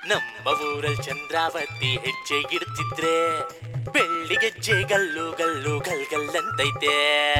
ನಮ್ಮ ಊರಲ್ ಚಂದ್ರಾವತಿ ಹೆಜ್ಜೆ ಇಡ್ತಿದ್ರೆ ಬೆಳ್ಳಿಗೆಜ್ಜೆ ಗಲ್ಲು ಗಲ್ಲು ಗಲ್ ಗಲ್ಲಂತೈತೆ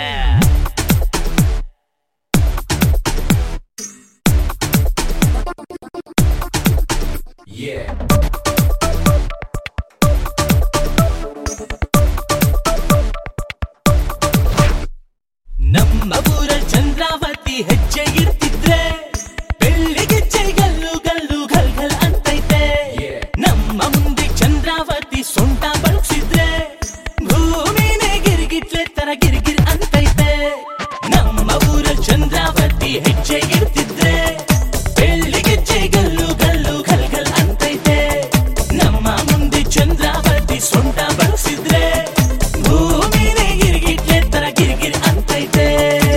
ನಮ್ಮ ಊರಲ್ ಚಂದ್ರಾವತಿ ಹೆಜ್ಜೆ ಇಡ್ತಿದ್ರೆ ಬೆಳ್ಳಿಗೆಜ್ಜೆ ಗಲ್ಲು ಗಲ್ಲು ಗಲ್ ಗಲ್ ಅಂತೈತೆ ನಮ್ಮ ಮುಂದೆ ಚಂದ್ರಾವತಿ ಸೊಂಟ ಬಳಸಿದ್ರೆ ಭೂಮಿನೇ ಗಿರ್ಗಿಟ್ಲೆ ತರ ಗಿರ್ಗಿರ್ ಅಂತೈತೆ ನಮ್ಮ ಊರಲ್ ಚಂದ್ರಾವತಿ ಹೆಜ್ಜೆ ಇಡ್ತಿದ್ರೆ ಬೆಳ್ಳಿಗೆಜ್ಜೆ ಗಲ್ಲು ಗಲ್ಲು ಗಲ್ ಗಲ್ ಅಂತೈತೆ ನಮ್ಮ ಮುಂದೆ ಚಂದ್ರಾವತಿ ಸೊಂಟ ಬಳಸಿದ್ರೆ ಭೂಮಿನೇ ಗಿರ್ಗಿಟ್ಲೆ ತರ ಗಿರ್ಗಿರ್ ಅಂತೈತೆ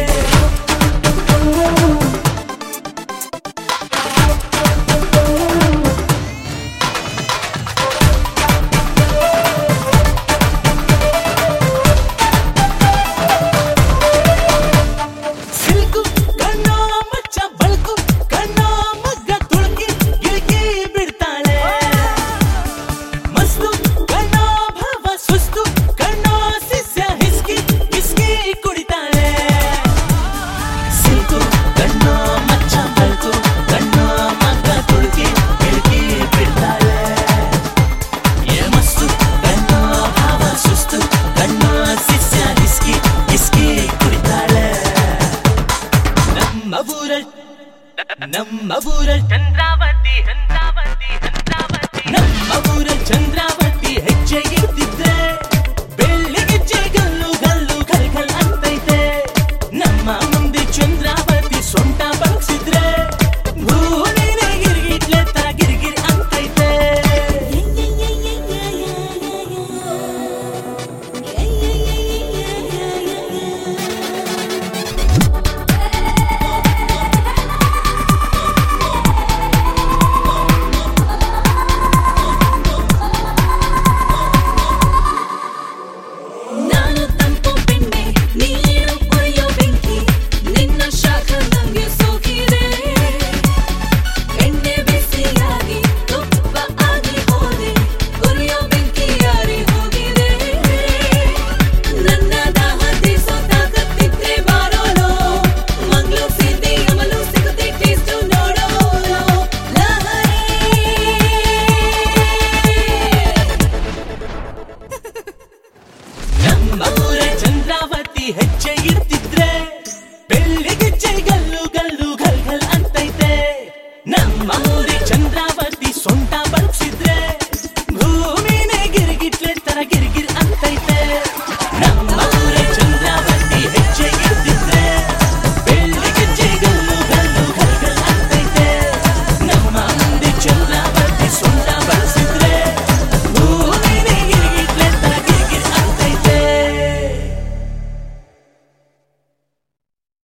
ಸಿಲ್ಕು ಕಣ್ಣೋ ಮಚ್ಚ ಬಳ್ಕು ಕಣ್ಣೋ ಮಗ್ಗ ತುಳುಕಿ ಗಿಲ್ಕಿ ಬಿಡ್ತಾಳೆ ಮಸ್ತು ಕಣ್ಣೋ ಭಾವ ಸುಸ್ತು ಕಣ್ಣೋ ಶಿಷ್ಯ ಹಿಸ್ಕಿ ಹಿಸ್ಕಿ ಕುಡಿತಾಳೆ ಸಿಲ್ಕು ಕಣ್ಣೋ ಮಚ್ಚ ಬಳ್ಕು ಕಣ್ಣೋ ಮಗ್ಗ ತುಳುಕಿ ಗಿಲ್ಕಿ ಬಿಡ್ತಾಳೆ ಏ ಮಸ್ತು ಕಣ್ಣೋ ಭಾವ ಸುಸ್ತು ಕಣ್ಣೋ ಶಿಷ್ಯ ಹಿಸ್ಕಿ ಹಿಸ್ಕಿ ಕುಡಿತಾಳೆ ನಮ್ಮ ಊರಲ್ ನಮ್ಮ ಊರಲ್ ಚಂದ್ರ